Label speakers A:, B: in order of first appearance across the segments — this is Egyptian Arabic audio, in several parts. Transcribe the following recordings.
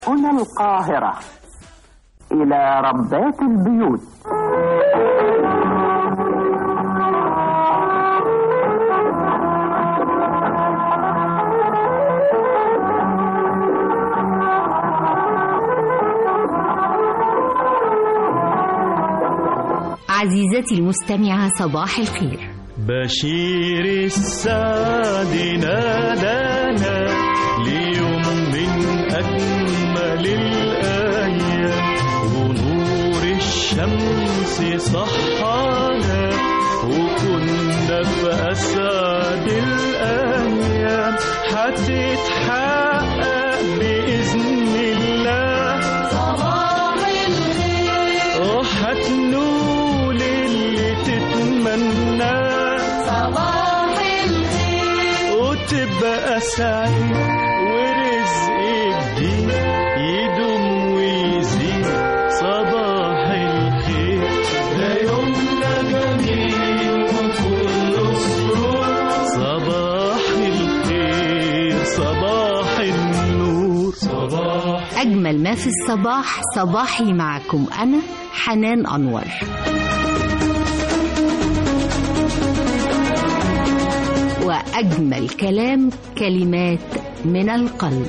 A: هنا القاهرة إلى ربات البيوت
B: عزيزتي المستمعة صباح الخير
C: بشير السعد نادانا ليوم من أجمل الأيام ونور الشمس صحانا وكنا في أسعد الأيام هتتحقق بإذن الله صباح الخير وهتنول اللي تتمناه صباح الخير وتبقى سعيد ورزقك دي يدوم ويزيد صباح الخير ده يومنا جميل وكله سرور صباح الخير صباح النور صباح
B: أجمل ما في الصباح صباحي معكم أنا حنان أنور وأجمل كلام كلمات من القلب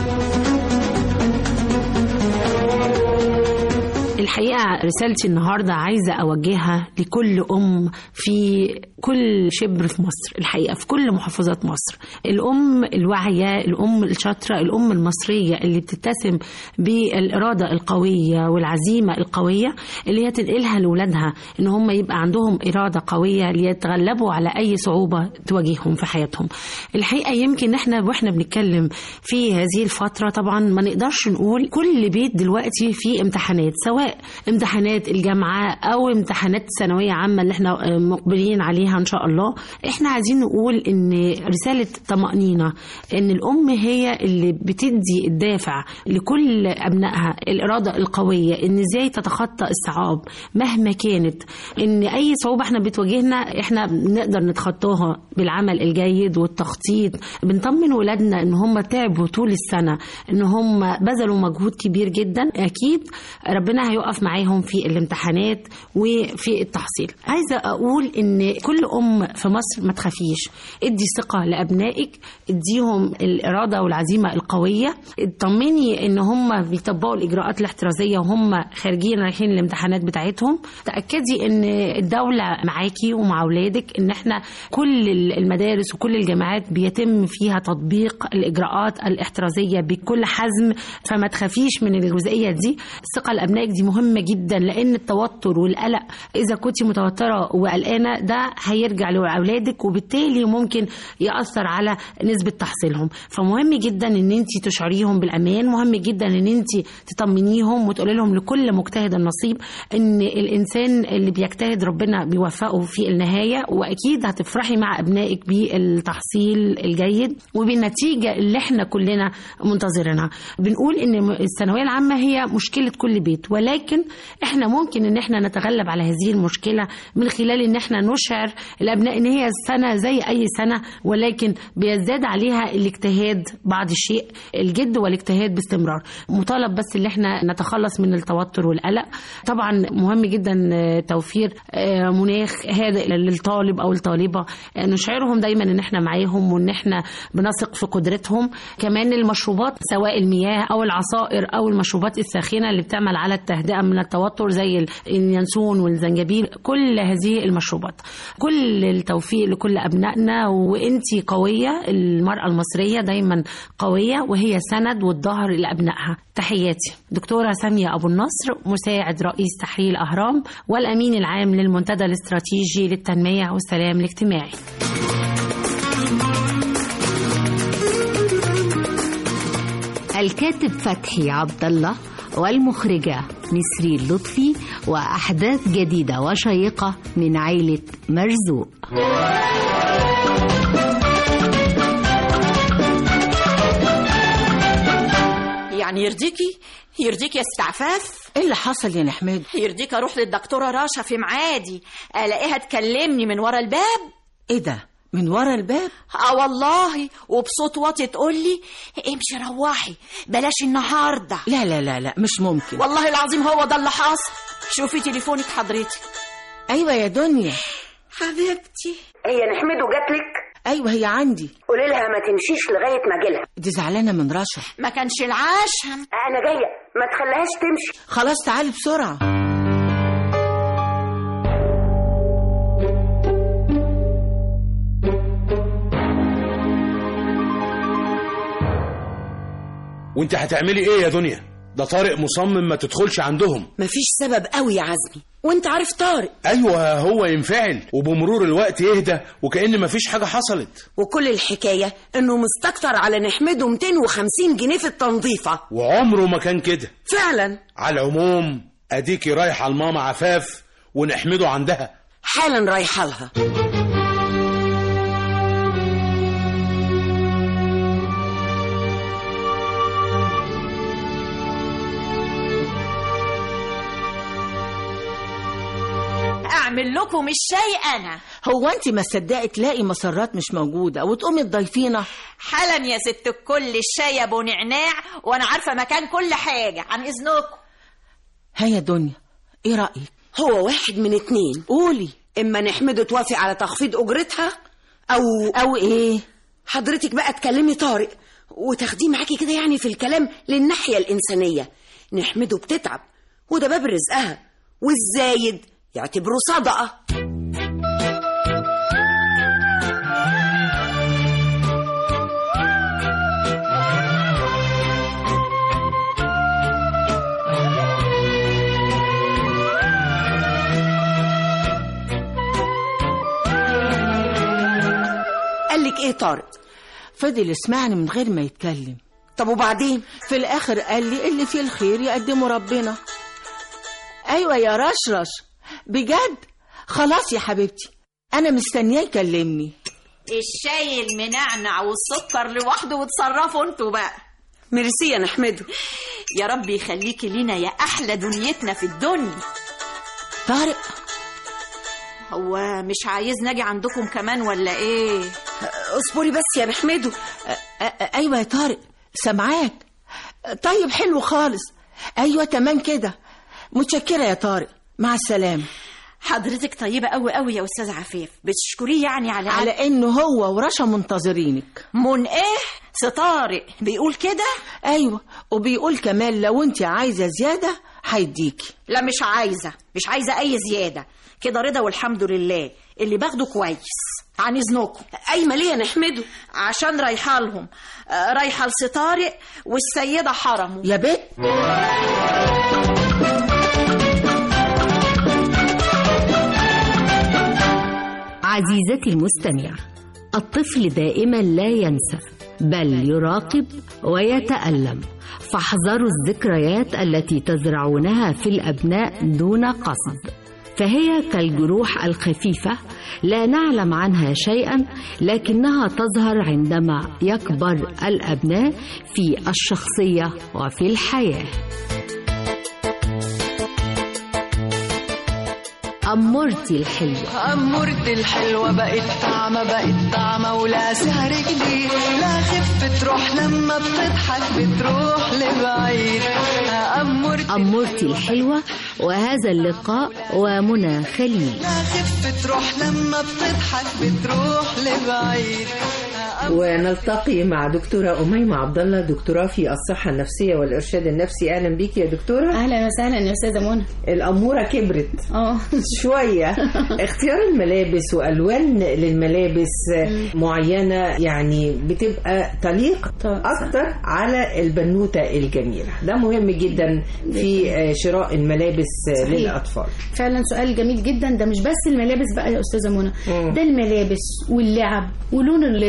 D: الحقيقة رسالتي النهاردة عايزة أوجهها لكل أم في كل شبر في مصر الحقيقة في كل محافظات مصر الأم الواعية الأم الشاطرة الأم المصرية اللي بتتسم بالإرادة القوية والعزيمة القوية اللي هي تنقلها لأولادها إن هم يبقى عندهم إرادة قوية ليتغلبوا على أي صعوبة تواجههم في حياتهم الحقيقة يمكن إحنا وإحنا بنتكلم في هذه الفترة طبعا ما نقدرش نقول كل بيت دلوقتي فيه امتحانات سواء امتحانات الجامعة أو امتحانات ثانوية عامة اللي احنا مقبلين عليها إن شاء الله احنا عايزين نقول إن رسالة طمأنينة إن الأم هي اللي بتدي الدافع لكل أبنائها الإرادة القوية إن إزاي تتخطى الصعاب مهما كانت إن أي صعوبة احنا بتواجهنا احنا نقدر نتخطاها بالعمل الجيد والتخطيط بنطمن ولادنا إن هم تعبوا طول السنة إن هم بذلوا مجهود كبير جدا أكيد ربنا هيقف معاهم في الامتحانات وفي التحصيل عايزة أقول إن كل أم في مصر ما تخافيش ادي ثقة لأبنائك اديهم الإرادة والعزيمة القوية اطمني إن هم بيطبقوا الإجراءات الاحترازية وهم خارجين رايحين الامتحانات بتاعتهم تأكدي إن الدولة معاكي ومع أولادك إن إحنا كل المدارس وكل الجامعات بيتم فيها تطبيق الإجراءات الاحترازية بكل حزم فما تخافيش من الجزئية دي الثقة لأبنائك دي مهمة جدا لأن التوتر والقلق إذا كنت متوترة وقلقانة ده هيرجع لأولادك وبالتالي ممكن يأثر على نسبة تحصيلهم فمهم جدا إن أنت تشعريهم بالأمان مهم جدا إن أنت تطمنيهم وتقولي لهم لكل مجتهد النصيب إن الإنسان اللي بيجتهد ربنا بيوفقه في النهاية وأكيد هتفرحي مع أبنائك بالتحصيل الجيد وبالنتيجة اللي احنا كلنا منتظرينها بنقول إن الثانوية العامة هي مشكلة كل بيت ولكن احنا ممكن ان احنا نتغلب على هذه المشكله من خلال ان احنا نشعر الابناء ان هي سنه زي اي سنه ولكن بيزداد عليها الاجتهاد بعض الشيء الجد والاجتهاد باستمرار مطالب بس ان احنا نتخلص من التوتر والقلق طبعا مهم جدا توفير مناخ هادئ للطالب او الطالبه نشعرهم دايما ان احنا معاهم وان احنا بنثق في قدرتهم كمان المشروبات سواء المياه او العصائر او المشروبات الساخنه اللي بتعمل على التهدئه من التوتر زي اليانسون والزنجبيل كل هذه المشروبات كل التوفيق لكل ابنائنا وانتي قويه المراه المصريه دايما قويه وهي سند والظهر لابنائها تحياتي دكتوره ساميه ابو النصر مساعد رئيس تحرير الاهرام والامين العام للمنتدى الاستراتيجي للتنميه والسلام الاجتماعي
B: الكاتب فتحي عبد الله والمخرجة نسرين لطفي وأحداث جديدة وشيقة من عيلة مرزوق
E: يعني يرضيكي يرضيكي يا استعفاف
F: ايه اللي حصل يا نحمد
E: يرضيك اروح للدكتوره رشا في معادي الاقيها تكلمني من ورا الباب
F: ايه ده من ورا الباب
E: اه والله وبصوت واطي تقول لي امشي روحي بلاش النهارده
F: لا لا لا لا مش ممكن
E: والله العظيم هو ده اللي حاصل شوفي تليفونك حضرتك
F: ايوه يا دنيا
E: حبيبتي
G: هي نحمده جاتلك
F: ايوه هي عندي
G: قولي لها ما تمشيش لغايه ما اجيلها
F: دي زعلانه من رشا
E: ما كانش العشم
G: انا جايه ما تخليهاش تمشي
F: خلاص تعالي بسرعه
H: وانت هتعملي ايه يا دنيا ده طارق مصمم ما تدخلش عندهم
I: مفيش سبب قوي يا عزمي وانت عارف طارق
H: ايوه هو ينفعل وبمرور الوقت يهدى وكأن مفيش حاجه حصلت
I: وكل الحكاية انه مستكتر على نحمده 250 جنيه في التنظيفة
H: وعمره ما كان كده
I: فعلا
H: على العموم اديكي رايحه لماما عفاف ونحمده عندها
I: حالا رايحة لها
E: اعمل لكم الشاي انا
F: هو انت ما صدقت تلاقي مسرات مش موجوده وتقومي تضيفينا
E: حالا يا ست الكل الشاي ابو نعناع وانا عارفه مكان كل حاجه عن اذنكم
F: ها يا دنيا ايه رايك
I: هو واحد من اتنين
F: قولي
I: اما نحمده توافق على تخفيض اجرتها او
F: او ايه
I: حضرتك بقى تكلمي طارق وتاخديه معاكي كده يعني في الكلام للناحية الإنسانية نحمده بتتعب وده باب رزقها والزايد يعتبره صدقة قالك ايه طارق
F: فضل يسمعني من غير ما يتكلم
I: طب وبعدين
F: في الاخر قال لي اللي فيه الخير يقدمه ربنا ايوه يا رشرش بجد خلاص يا حبيبتي انا مستنياه يكلمني
E: الشاي المنعنع والسكر لوحده وتصرفوا انتوا بقى
I: ميرسي يا نحمده
E: يا رب يخليكي لينا يا احلى دنيتنا في الدنيا
F: طارق
E: هو مش عايز نجي عندكم كمان ولا ايه
I: اصبري بس يا نحمده
F: أ- أ- ايوه يا طارق سامعاك طيب حلو خالص ايوه تمام كده متشكره يا طارق مع السلامه
E: حضرتك طيبه قوي قوي يا استاذ عفيف بتشكريه يعني على
F: على انه هو ورشا منتظرينك
E: من ايه ستارق بيقول كده
F: ايوه وبيقول كمان لو انت عايزه زياده هيديكي
E: لا مش عايزه مش عايزه اي زياده كده رضا والحمد لله اللي باخده كويس عن اذنكم
I: قايمه ليه يا نحمده
E: عشان رايحه لهم آه، رايحه لستارق والسيده حرمه
F: يا بت
B: عزيزتي المستمع الطفل دائما لا ينسى بل يراقب ويتألم فاحذروا الذكريات التي تزرعونها في الأبناء دون قصد فهي كالجروح الخفيفة لا نعلم عنها شيئا لكنها تظهر عندما يكبر الأبناء في الشخصية وفي الحياة أمورتي الحلوة
J: أمورتي الحلوة بقت طعمة بقت طعمة ولا سهر جديد لا خف تروح لما بتضحك بتروح لبعيد أمورتي
B: أمورتي الحلوة وهذا اللقاء ومنى خليل
J: لا خف تروح لما بتضحك بتروح لبعيد
K: ونلتقي مع دكتورة أميمة عبد الله دكتوراه في الصحة النفسية والإرشاد النفسي أهلا بيك يا دكتورة
L: اهلا وسهلا يا استاذه منى
K: الأمورة كبرت
L: اه
K: شوية اختيار الملابس وألوان للملابس معينة يعني بتبقى تليق أكتر على البنوتة الجميلة ده مهم جدا في شراء الملابس
L: صحيح.
K: للأطفال
L: فعلا سؤال جميل جدا ده مش بس الملابس بقى يا استاذه منى ده الملابس واللعب ولون الحجره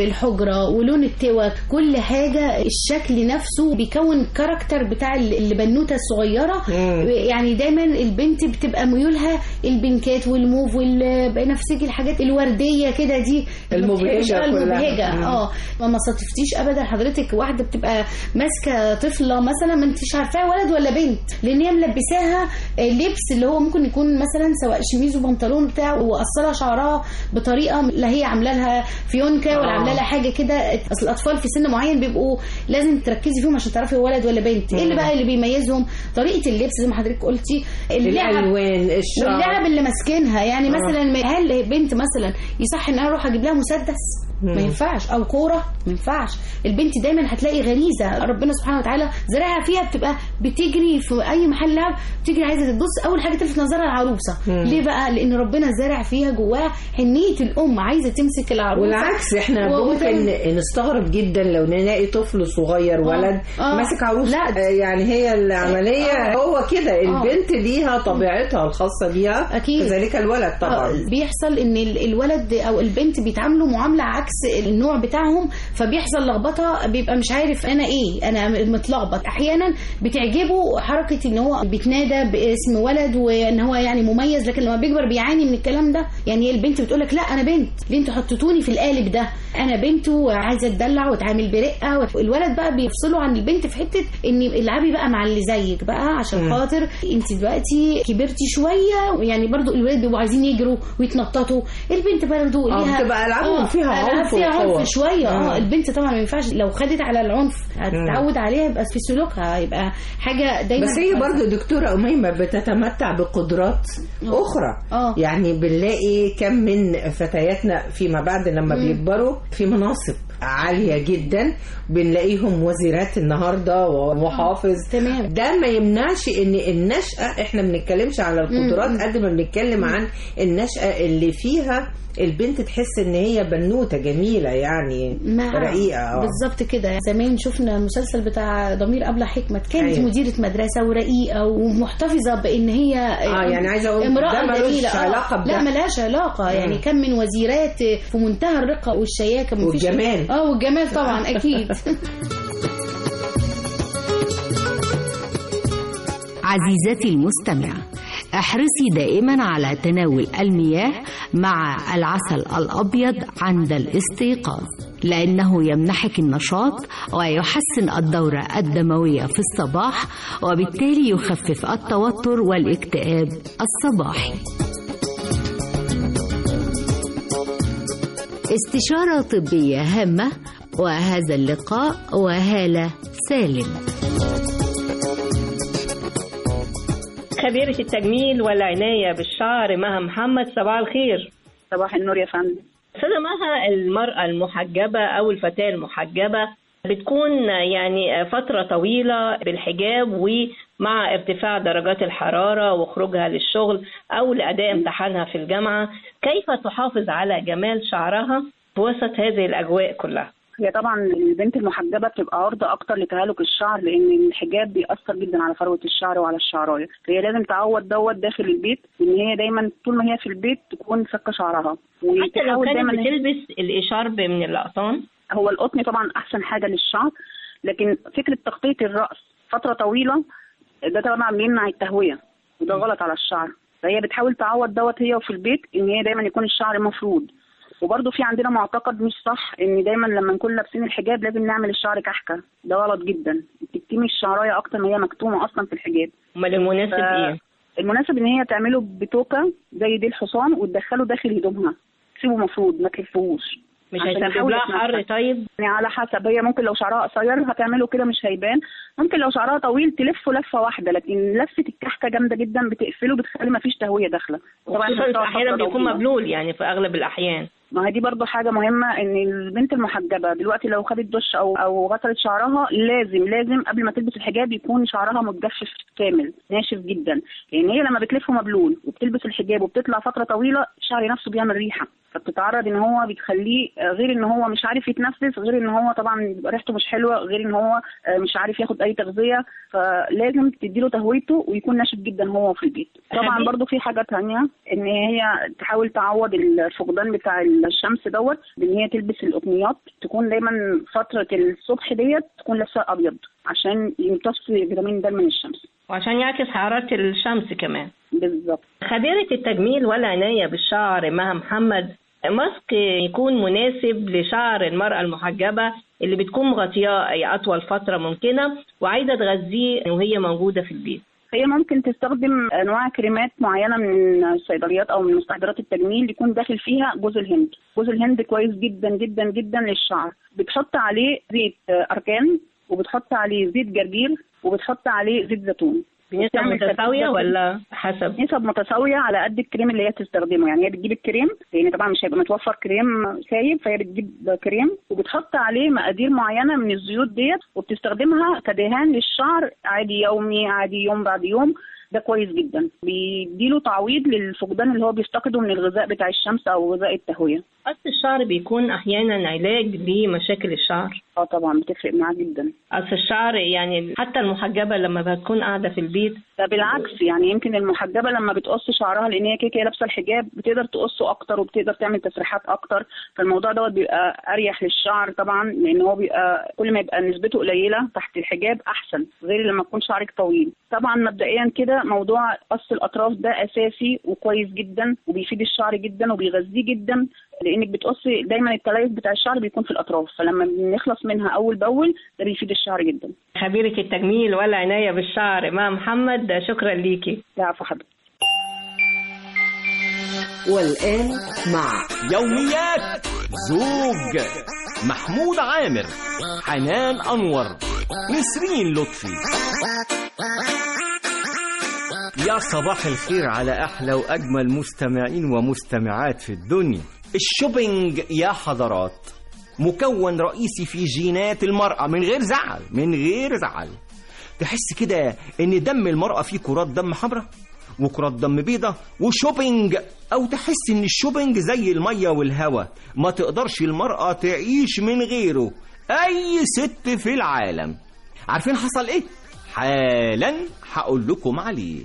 L: السفرة ولون التوك كل حاجة الشكل نفسه بيكون كاركتر بتاع ال- البنوتة الصغيرة يعني دايما البنت بتبقى ميولها البنكات والموف والبنفسجي الحاجات الوردية كده دي
K: المبهجة
L: آه،
K: كلها.
L: المبهجة
K: مم.
L: اه ما ما صادفتيش ابدا حضرتك واحده بتبقى ماسكه طفله مثلا ما انتش عارفاها ولد ولا بنت لان هي ملبساها آه، لبس اللي هو ممكن يكون مثلا سواء شميز وبنطلون بتاع وقصلها شعرها بطريقه لا هي عامله لها فيونكه ولا
K: آه.
L: عامله لها حاجه كده اصل الاطفال في سن معين بيبقوا لازم تركزي فيهم عشان تعرفي هو ولد ولا بنت ايه اللي
K: مم.
L: بقى اللي بيميزهم طريقه اللبس زي ما حضرتك قلتي
K: الألوان، الشعر.
L: واللعب اللي ماسكينها يعني
K: آه.
L: مثلا هل بنت مثلا يصح ان انا اروح اجيب لها مسدس
K: مم.
L: ما ينفعش او كوره ما ينفعش البنت دايما هتلاقي غريزه ربنا سبحانه وتعالى زرعها فيها بتبقى بتجري في اي محل لعب بتجري عايزه تبص اول حاجه تلفت نظرها العروسه
K: مم.
L: ليه بقى لان ربنا زرع فيها جواها حنيه الام عايزه تمسك العروسه
K: والعكس احنا
L: و-
K: ممكن
L: وتعمل-
K: نستغرب جدا لو نلاقي طفل صغير ولد
L: آه.
K: ماسك عروسه
L: لا.
K: آه، يعني هي العمليه
L: آه.
K: هو كده
L: آه.
K: البنت ليها طبيعتها الخاصه بيها
L: أكيد.
K: كذلك الولد طبعا
L: آه، بيحصل ان ال- الولد او البنت بيتعاملوا معامله عكس النوع بتاعهم فبيحصل لخبطه بيبقى مش عارف انا ايه انا متلخبط احيانا بتعجبه حركه ان هو بيتنادى باسم ولد وان هو يعني مميز لكن لما بيكبر بيعاني من الكلام ده يعني هي البنت بتقول لك لا انا بنت ليه انتوا حطيتوني في القالب ده انا بنت وعايزه اتدلع واتعامل برقه الولد بقى بيفصلوا عن البنت في حته ان العبي بقى مع اللي زيك بقى عشان
K: مم.
L: خاطر انت دلوقتي كبرتي شويه يعني برضو الولاد بيبقوا عايزين يجروا ويتنططوا البنت برضو
K: آه،
L: ليها
K: بتبقى ألعابهم فيها
L: ألعاب
K: عنف
L: فيها
K: وقوة.
L: عنف شويه
K: مم.
L: اه البنت طبعا ما ينفعش لو خدت على العنف هتتعود عليها يبقى في سلوكها يبقى حاجه دايما
K: بس هي برضو دكتورة أميمة بتتمتع بقدرات أخرى
L: آه.
K: يعني بنلاقي كم من فتياتنا فيما بعد لما
L: مم.
K: بيكبروا في مناصب عالية جدا بنلاقيهم وزيرات النهاردة ومحافظ
L: تمام
K: ده ما يمنعش ان النشأة احنا ما بنتكلمش على القدرات
L: مم.
K: قد ما بنتكلم عن النشأة اللي فيها البنت تحس ان هي بنوتة جميلة يعني
L: مع
K: رقيقة آه.
L: بالظبط كده زمان شفنا المسلسل بتاع ضمير أبلة حكمت كانت
K: أيوة.
L: مديرة مدرسة ورقيقة ومحتفظة بإن هي
K: آه، يعني عايزة أقول
L: امرأة
K: ده ملوش
L: جميلة آه.
K: علاقة بده.
L: لا ملهاش علاقة يعني
K: مم.
L: كم من وزيرات في منتهى الرقة والشياكة مفيش-
K: والجمال.
L: اه والجمال طبعا أكيد
B: عزيزتي المستمعة احرصي دائما على تناول المياه مع العسل الأبيض عند الاستيقاظ لأنه يمنحك النشاط ويحسن الدورة الدموية في الصباح وبالتالي يخفف التوتر والاكتئاب الصباحي استشارة طبية هامة وهذا اللقاء وهالة سالم
M: خبيرة التجميل والعناية بالشعر مها محمد صباح الخير
G: صباح النور يا فندم
M: أستاذة مها المرأة المحجبة أو الفتاة المحجبة بتكون يعني فترة طويلة بالحجاب ومع ارتفاع درجات الحرارة وخروجها للشغل أو لأداء امتحانها في الجامعة كيف تحافظ على جمال شعرها في وسط هذه الأجواء كلها؟
G: هي طبعا البنت المحجبه بتبقى عرضه اكتر لتهالك الشعر لان الحجاب بيأثر جدا على فروه الشعر وعلى الشعرايه فهي لازم تعوض دوت داخل البيت ان هي دايما طول ما هي في البيت تكون سكه شعرها
M: حتى لو
G: وتحاول
M: كانت
G: دايما
M: بتلبس الإشارب من الأقطان
G: هو القطن طبعا احسن حاجه للشعر لكن فكره تغطيه الراس فتره طويله ده طبعا بيمنع التهويه وده غلط على الشعر فهي بتحاول تعوض دوت هي وفي البيت ان هي دايما يكون الشعر مفرود وبرضه في عندنا معتقد مش صح ان دايما لما نكون لابسين الحجاب لازم نعمل الشعر كحكه ده غلط جدا بتكتمي الشعرايه اكتر ما هي مكتومه اصلا في الحجاب
M: أمال المناسب
G: ف-
M: إيه؟
G: المناسب ان هي تعمله بتوكه زي دي الحصان وتدخله داخل هدومها تسيبه مفروض ما تلفوهوش
M: مش
G: عشان
M: هيسبب
G: يحاول
M: لها
G: يتنفس.
M: حر طيب؟
G: يعني على حسب هي ممكن لو شعرها قصير هتعمله كده مش هيبان ممكن لو شعرها طويل تلفه لفه واحده لكن لفه الكحكه جامده جدا بتقفله بتخلي ما فيش تهويه داخله طبعاً
M: خصوصا
G: بتقعد
M: أحيانا
G: فترة
M: بيكون
G: طويلة.
M: مبلول يعني في أغلب الأحيان
G: ما هي دي برضو حاجة مهمة ان البنت المحجبة دلوقتي لو خدت دش او او غسلت شعرها لازم لازم قبل ما تلبس الحجاب يكون شعرها متجفف كامل ناشف جدا لان هي لما بتلفه مبلول وبتلبس الحجاب وبتطلع فترة طويلة الشعر نفسه بيعمل ريحة فبتتعرض ان هو بتخليه آه، غير ان هو مش عارف يتنفس غير ان هو طبعا بيبقى ريحته مش حلوة غير ان هو آه، مش عارف ياخد اي تغذية فلازم تديله تهويته ويكون ناشف جدا هو في البيت طبعا
M: حبيبي.
G: برضو في حاجة تانية ان هي تحاول تعوض الفقدان بتاع ال- الشمس دوت بان هي تلبس القطنيات تكون دايما فتره الصبح ديت تكون لابسه ابيض عشان يمتص فيتامين د من الشمس
M: وعشان يعكس حرارة الشمس كمان
G: بالظبط
M: خبيرة التجميل والعناية بالشعر مها محمد ماسك يكون مناسب لشعر المرأة المحجبة اللي بتكون مغطياه أي أطول فترة ممكنة وعايزة تغذيه وهي موجودة في البيت
G: هي ممكن تستخدم انواع كريمات معينه من الصيدليات او من مستحضرات التجميل يكون داخل فيها جوز الهند جوز الهند كويس جدا جدا جدا للشعر بتحط عليه زيت اركان وبتحط عليه زيت جرجير وبتحط عليه زيت زيتون
M: بنسب
G: بتعمل
M: متساوية
G: تركيبة
M: ولا حسب؟
G: نسب متساوية على قد الكريم اللي هي تستخدمه يعني هي بتجيب الكريم لان طبعا مش هيبقى متوفر كريم سايب فهي بتجيب كريم وبتحط عليه مقادير معينة من الزيوت ديت وبتستخدمها كدهان للشعر عادي يومي عادي يوم بعد يوم ده كويس جدا بيديله تعويض للفقدان اللي هو بيفتقده من الغذاء بتاع الشمس او غذاء التهويه
M: قص الشعر بيكون أحيانا علاج لمشاكل الشعر
G: اه طبعا بتفرق معاه جدا
M: قص الشعر يعني حتى المحجبة لما بتكون قاعدة في البيت
G: ده بالعكس يعني يمكن المحجبه لما بتقص شعرها لان هي كده كده لابسه الحجاب بتقدر تقصه اكتر وبتقدر تعمل تسريحات اكتر فالموضوع دوت بيبقى اريح للشعر طبعا لان هو بيبقى كل ما يبقى نسبته قليله تحت الحجاب احسن غير لما يكون شعرك طويل طبعا مبدئيا كده موضوع قص الاطراف ده اساسي وكويس جدا وبيفيد الشعر جدا وبيغذيه جدا لانك بتقصي دايما التليف بتاع الشعر بيكون في الاطراف فلما بنخلص منها اول باول ده بيفيد الشعر جدا
M: خبيرة التجميل والعناية بالشعر مع محمد شكرا ليكي
G: العفو حضرتك
K: والآن مع
N: يوميات زوج محمود عامر حنان أنور نسرين لطفي
O: يا صباح الخير على أحلى وأجمل مستمعين ومستمعات في الدنيا الشوبينج يا حضرات مكون رئيسي في جينات المرأة من غير زعل من غير زعل تحس كده ان دم المرأة فيه كرات دم حمراء وكرات دم بيضة وشوبينج او تحس ان الشوبينج زي المية والهوا ما تقدرش المرأة تعيش من غيره اي ست في العالم عارفين حصل ايه حالا هقول لكم عليه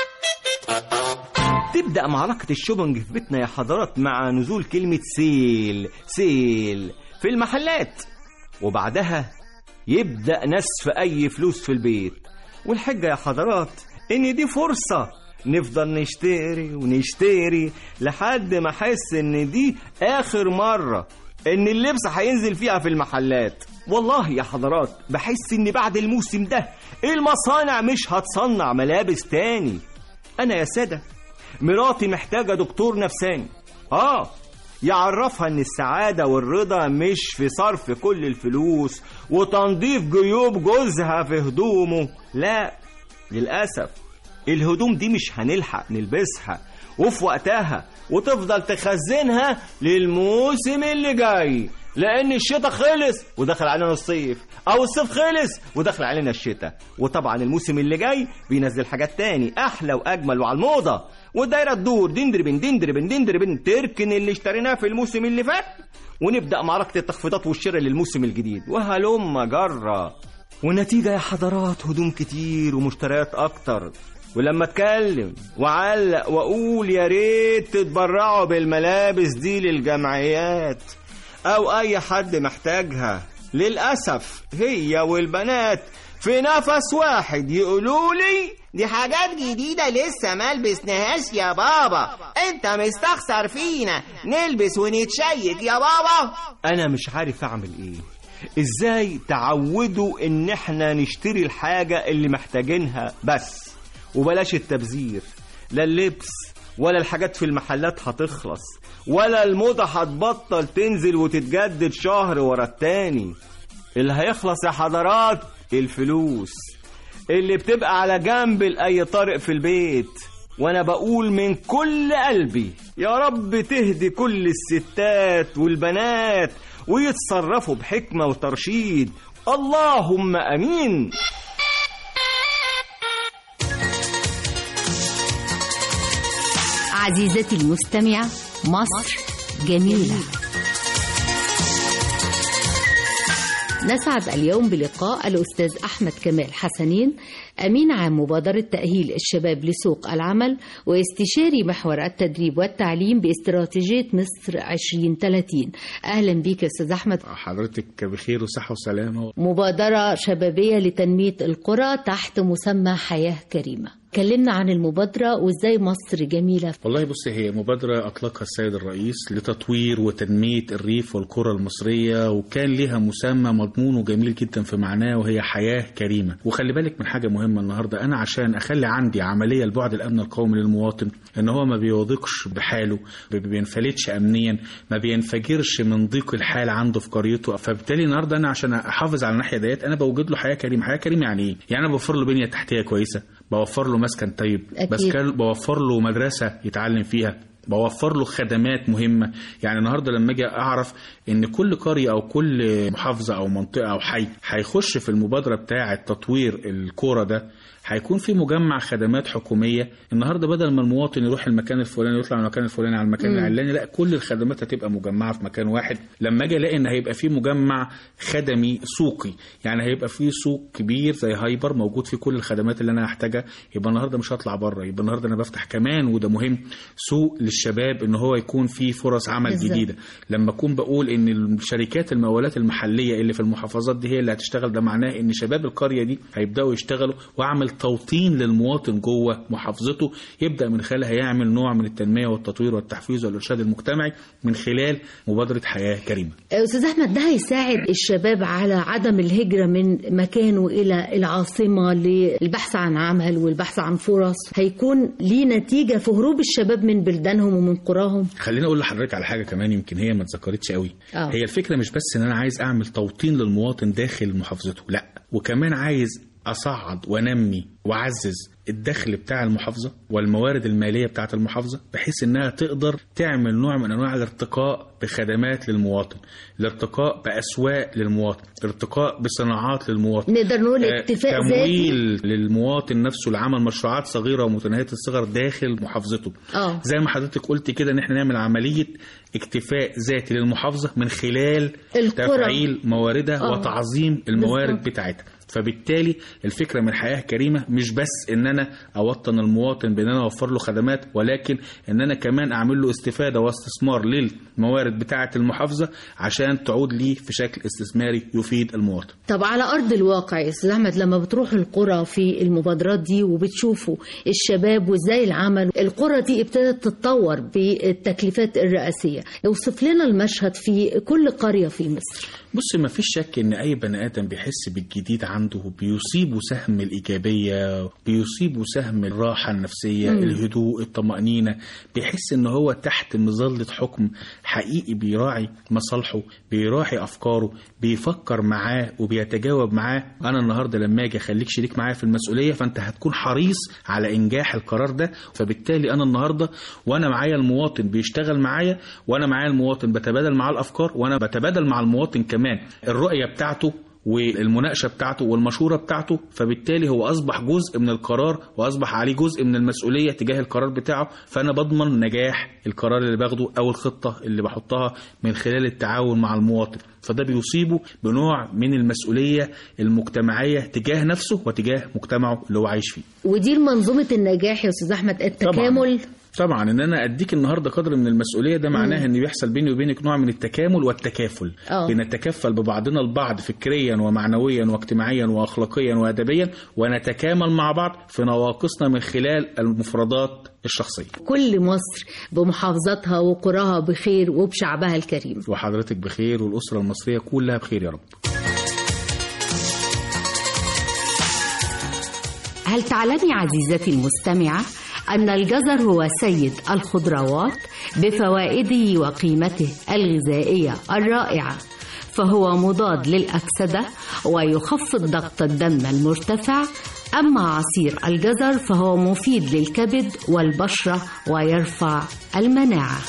O: تبدأ معركة الشوبنج في بيتنا يا حضرات مع نزول كلمة سيل سيل في المحلات وبعدها يبدأ نسف أي فلوس في البيت والحجة يا حضرات إن دي فرصة نفضل نشتري ونشتري لحد ما أحس إن دي آخر مرة إن اللبس هينزل فيها في المحلات والله يا حضرات بحس إن بعد الموسم ده المصانع مش هتصنع ملابس تاني أنا يا سادة مراتي محتاجة دكتور نفساني آه يعرفها ان السعادة والرضا مش في صرف كل الفلوس وتنظيف جيوب جوزها في هدومه لا للأسف الهدوم دي مش هنلحق نلبسها وفي وقتها وتفضل تخزنها للموسم اللي جاي لان الشتاء خلص ودخل علينا الصيف او الصيف خلص ودخل علينا الشتاء وطبعا الموسم اللي جاي بينزل حاجات تاني احلى واجمل وعلى الموضه والدايره تدور دندربن دندربن دندربن تركن اللي اشتريناه في الموسم اللي فات ونبدا معركه التخفيضات والشراء للموسم الجديد وهلم جرة ونتيجه يا حضرات هدوم كتير ومشتريات اكتر ولما اتكلم وعلق واقول يا ريت تتبرعوا بالملابس دي للجمعيات او اي حد محتاجها للاسف هي والبنات في نفس واحد يقولوا لي
P: دي حاجات جديدة لسه ما لبسناهاش يا بابا انت مستخسر فينا نلبس ونتشيك يا بابا
O: انا مش عارف اعمل ايه ازاي تعودوا ان احنا نشتري الحاجة اللي محتاجينها بس وبلاش التبذير لا اللبس ولا الحاجات في المحلات هتخلص ولا الموضة هتبطل تنزل وتتجدد شهر ورا التاني اللي هيخلص يا حضرات الفلوس اللي بتبقى على جنب لأي طارق في البيت وانا بقول من كل قلبي يا رب تهدي كل الستات والبنات ويتصرفوا بحكمة وترشيد اللهم امين
B: عزيزتي المستمعة مصر جميلة نسعد اليوم بلقاء الأستاذ أحمد كمال حسنين أمين عام مبادرة تأهيل الشباب لسوق العمل واستشاري محور التدريب والتعليم باستراتيجية مصر 2030 أهلا بك يا أستاذ أحمد
Q: حضرتك بخير وصحة وسلامة
B: مبادرة شبابية لتنمية القرى تحت مسمى حياة كريمة كلمنا عن المبادرة وازاي مصر جميلة
Q: والله بص هي مبادرة أطلقها السيد الرئيس لتطوير وتنمية الريف والقرى المصرية وكان لها مسمى مضمونه جميل جدا في معناه وهي حياة كريمة وخلي بالك من حاجة مهمة النهاردة أنا عشان أخلي عندي عملية لبعد الأمن القومي للمواطن إن هو ما بيوثقش بحاله ما بينفلتش أمنيا ما بينفجرش من ضيق الحال عنده في قريته فبالتالي النهاردة أنا عشان أحافظ على الناحية ديت أنا بوجد له حياة كريمة حياة كريمة يعني إيه؟ يعني أنا بوفر له بنية تحتية كويسة بوفر له مسكن طيب
B: أكيد.
Q: بس كان بوفر له مدرسة يتعلم فيها بوفر له خدمات مهمة يعني النهاردة لما أجي أعرف إن كل قرية أو كل محافظة أو منطقة أو حي هيخش في المبادرة بتاعة تطوير الكورة ده هيكون في مجمع خدمات حكوميه النهارده بدل ما المواطن يروح المكان الفلاني ويطلع من المكان الفلاني على المكان
B: مم.
Q: العلاني لا كل الخدمات هتبقى مجمعه في مكان واحد لما اجي الاقي ان هيبقى في مجمع خدمي سوقي يعني هيبقى في سوق كبير زي هايبر موجود فيه كل الخدمات اللي انا هحتاجها يبقى النهارده مش هطلع بره يبقى النهارده انا بفتح كمان وده مهم سوق للشباب ان هو يكون فيه فرص عمل
B: بالظبط.
Q: جديده لما اكون بقول ان الشركات المقاولات المحليه اللي في المحافظات دي هي اللي هتشتغل ده معناه ان شباب القريه دي هيبداوا يشتغلوا واعمل توطين للمواطن جوه محافظته يبدا من خلالها يعمل نوع من التنميه والتطوير والتحفيز والارشاد المجتمعي من خلال مبادره حياه كريمه
B: أستاذ أحمد ده هيساعد الشباب على عدم الهجرة من مكانه إلى العاصمة للبحث عن عمل والبحث عن فرص هيكون ليه نتيجة في هروب الشباب من بلدانهم ومن قراهم
Q: خليني اقول لحضرتك على حاجه كمان يمكن هي ما اتذكرتش قوي
B: آه.
Q: هي الفكره مش بس ان انا عايز اعمل توطين للمواطن داخل محافظته لا وكمان عايز اصعد وانمي واعزز الدخل بتاع المحافظه والموارد الماليه بتاعه المحافظه بحيث انها تقدر تعمل نوع من انواع الارتقاء بخدمات للمواطن الارتقاء باسواق للمواطن الارتقاء بصناعات للمواطن
B: نقدر نقول
Q: آه،
B: اكتفاء
Q: تمويل
B: ذاتي
Q: للمواطن نفسه لعمل مشروعات صغيره ومتناهيه الصغر داخل محافظته
B: اه
Q: زي ما حضرتك قلت كده ان احنا نعمل عمليه اكتفاء ذاتي للمحافظه من خلال
B: القرى.
Q: تفعيل مواردها
B: آه.
Q: وتعظيم الموارد
B: بالظبط.
Q: بتاعتها فبالتالي الفكره من حياه كريمه مش بس ان انا اوطن المواطن بان انا اوفر له خدمات ولكن ان انا كمان اعمل له استفاده واستثمار للموارد بتاعه المحافظه عشان تعود لي في شكل استثماري يفيد المواطن
B: طب على أرض الواقع يا أستاذ أحمد لما بتروحوا القرى في المبادرات دي وبتشوفوا الشباب وإزاي العمل القرى دي ابتدت تتطور بالتكليفات الرئاسية اوصف لنا المشهد في كل قرية في مصر
Q: بص ما فيش شك ان اي بني ادم بيحس بالجديد عنده بيصيبه سهم الايجابيه بيصيبه سهم الراحه النفسيه
B: مم.
Q: الهدوء الطمانينه بيحس ان هو تحت مظله حكم حقيقي بيراعي مصالحه بيراعي افكاره بيفكر معاه وبيتجاوب معاه انا النهارده لما اجي اخليك شريك معايا في المسؤوليه فانت هتكون حريص على انجاح القرار ده فبالتالي انا النهارده وانا معايا المواطن بيشتغل معايا وانا معايا المواطن بتبادل معاه الافكار وانا بتبادل مع المواطن كمان الرؤيه بتاعته والمناقشه بتاعته والمشوره بتاعته فبالتالي هو اصبح جزء من القرار واصبح عليه جزء من المسؤوليه تجاه القرار بتاعه فانا بضمن نجاح القرار اللي باخده او الخطه اللي بحطها من خلال التعاون مع المواطن فده بيصيبه بنوع من المسؤوليه المجتمعيه تجاه نفسه وتجاه مجتمعه اللي هو عايش فيه
B: ودي منظومة النجاح يا أستاذ أحمد التكامل
Q: طبعا ان انا اديك النهارده قدر من المسؤوليه ده معناه ان بيحصل بيني وبينك نوع من التكامل والتكافل
B: آه.
Q: بنتكفل ببعضنا البعض فكريا ومعنويا واجتماعيا واخلاقيا وادبيا ونتكامل مع بعض في نواقصنا من خلال المفردات الشخصيه
B: كل مصر بمحافظاتها وقراها بخير وبشعبها الكريم
Q: وحضرتك بخير والاسره المصريه كلها بخير يا رب
B: هل تعلمي عزيزتي المستمعة أن الجزر هو سيد الخضروات بفوائده وقيمته الغذائية الرائعة فهو مضاد للأكسدة ويخفض ضغط الدم المرتفع أما عصير الجزر فهو مفيد للكبد والبشرة ويرفع المناعة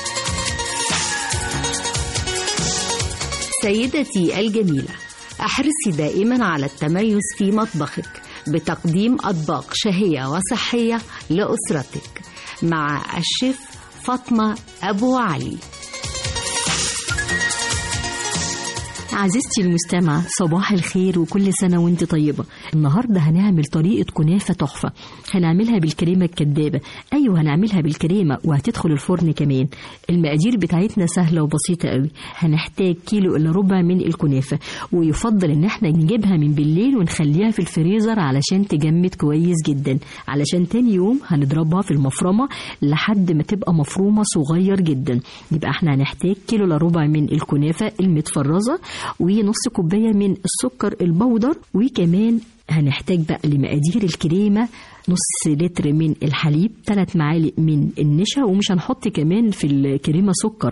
B: سيدتي الجميلة احرصي دائما على التميز في مطبخك بتقديم أطباق شهية وصحية لأسرتك مع الشيف فاطمة أبو علي
R: عزيزتي المستمع صباح الخير وكل سنة وانت طيبة النهاردة هنعمل طريقة كنافة تحفة هنعملها بالكريمة الكدابة أيوة هنعملها بالكريمة وهتدخل الفرن كمان المقادير بتاعتنا سهلة وبسيطة قوي هنحتاج كيلو إلا ربع من الكنافة ويفضل إن احنا نجيبها من بالليل ونخليها في الفريزر علشان تجمد كويس جدا علشان تاني يوم هنضربها في المفرمة لحد ما تبقى مفرومة صغير جدا يبقى احنا هنحتاج كيلو إلا ربع من الكنافة المتفرزة ونص كوباية من السكر البودر وكمان هنحتاج بقى لمقادير الكريمة نص لتر من الحليب ثلاث معالق من النشا ومش هنحط كمان في الكريمة سكر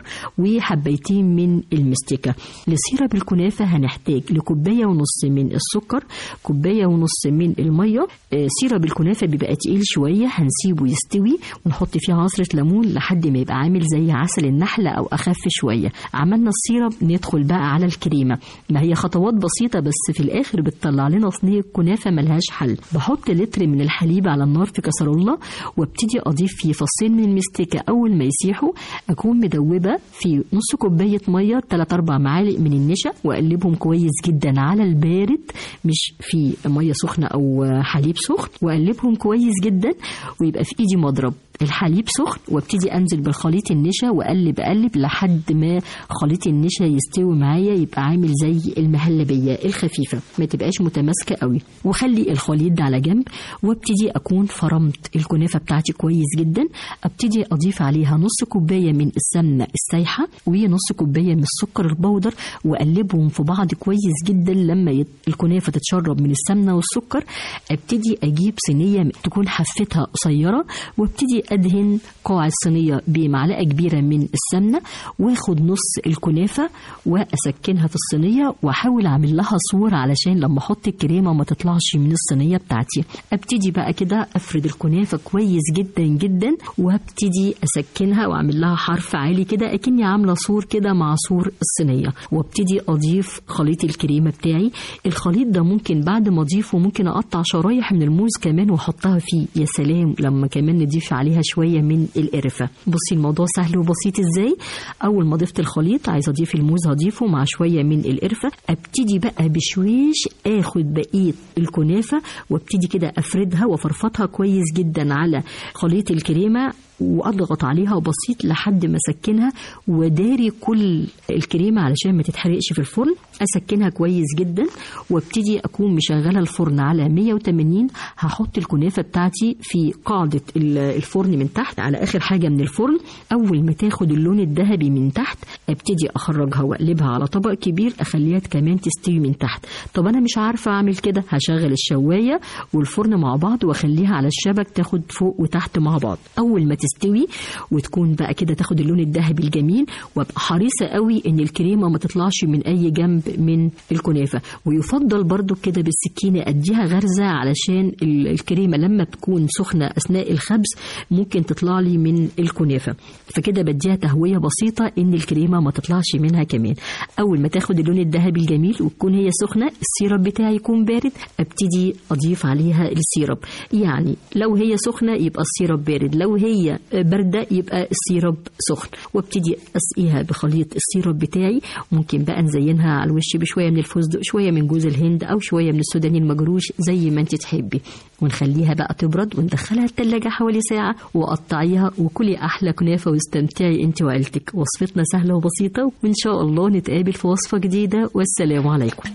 R: وحبيتين من المستكة لسيرة الكنافة هنحتاج لكوباية ونص من السكر كوباية ونص من المية آه، سيرة الكنافة بيبقى تقيل شوية هنسيبه يستوي ونحط فيه عصرة ليمون لحد ما يبقى عامل زي عسل النحلة أو أخف شوية عملنا السيرة ندخل بقى على الكريمة ما هي خطوات بسيطة بس في الآخر بتطلع لنا صينية كنافة ملهاش حل بحط لتر من الحليب على النار في كسرولة وابتدي أضيف فيه فصين من المستكة أول ما يسيحوا أكون مدوبة في نص كوباية مية 3 4 معالق من النشا وأقلبهم كويس جدا على البارد مش في مية سخنة أو حليب سخن وأقلبهم كويس جدا ويبقى في إيدي مضرب الحليب سخن وابتدي انزل بالخليط النشا واقلب اقلب لحد ما خليط النشا يستوي معايا يبقى عامل زي المهلبيه الخفيفه ما تبقاش متماسكه قوي وخلي الخليط ده على جنب وابتدي اكون فرمت الكنافه بتاعتي كويس جدا ابتدي اضيف عليها نص كوبايه من السمنه السايحه ونص كوبايه من السكر البودر واقلبهم في بعض كويس جدا لما يت- الكنافه تتشرب من السمنه والسكر ابتدي اجيب صينيه تكون حفتها قصيره وابتدي ادهن قاع الصينيه بمعلقه كبيره من السمنه واخد نص الكنافه واسكنها في الصينيه واحاول اعمل لها صور علشان لما احط الكريمه ما تطلعش من الصينيه بتاعتي ابتدي بقى كده افرد الكنافه كويس جدا جدا وابتدي اسكنها واعمل لها حرف عالي كده اكني عامله سور كده مع سور الصينيه وابتدي اضيف خليط الكريمه بتاعي الخليط ده ممكن بعد ما اضيفه ممكن اقطع شرايح من الموز كمان واحطها فيه يا سلام لما كمان نضيف عليها شويه من القرفه بصي الموضوع سهل وبسيط ازاي اول ما ضفت الخليط عايزه اضيف الموز هضيفه مع شويه من القرفه ابتدي بقى بشويش اخد بقيه الكنافه وابتدي كده افردها وافرفطها كويس جدا على خليط الكريمه واضغط عليها بسيط لحد ما اسكنها وداري كل الكريمه علشان ما تتحرقش في الفرن اسكنها كويس جدا وابتدي اكون مشغله الفرن على 180 هحط الكنافه بتاعتي في قاعده ال- الفرن من تحت على اخر حاجه من الفرن اول ما تاخد اللون الذهبي من تحت ابتدي اخرجها واقلبها على طبق كبير اخليها كمان تستوي من تحت طب انا مش عارفه اعمل كده هشغل الشوايه والفرن مع بعض واخليها على الشبك تاخد فوق وتحت مع بعض اول ما تستوي وتكون بقى كده تاخد اللون الذهبي الجميل وابقى حريصه قوي ان الكريمه ما تطلعش من اي جنب من الكنافه ويفضل برضو كده بالسكينه اديها غرزه علشان ال- الكريمه لما تكون سخنه اثناء الخبز ممكن تطلع لي من الكنافه فكده بديها تهويه بسيطه ان الكريمه ما تطلعش منها كمان اول ما تاخد اللون الذهبي الجميل وتكون هي سخنه السيرب بتاعي يكون بارد ابتدي اضيف عليها السيرب يعني لو هي سخنه يبقى السيرب بارد لو هي بارده يبقى السيرب سخن وابتدي اسقيها بخليط السيرب بتاعي ممكن بقى نزينها على الوش بشويه من الفستق شويه من جوز الهند او شويه من السوداني المجروش زي ما انت تحبي ونخليها بقى تبرد وندخلها التلاجة حوالي ساعة وقطعيها وكلي أحلى كنافة واستمتعي أنت وعيلتك وصفتنا سهلة وبسيطة وإن شاء الله نتقابل في وصفة جديدة والسلام عليكم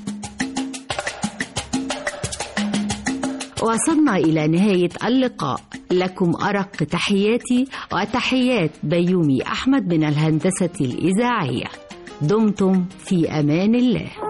B: وصلنا إلى نهاية اللقاء لكم أرق تحياتي وتحيات بيومي أحمد من الهندسة الإذاعية دمتم في أمان الله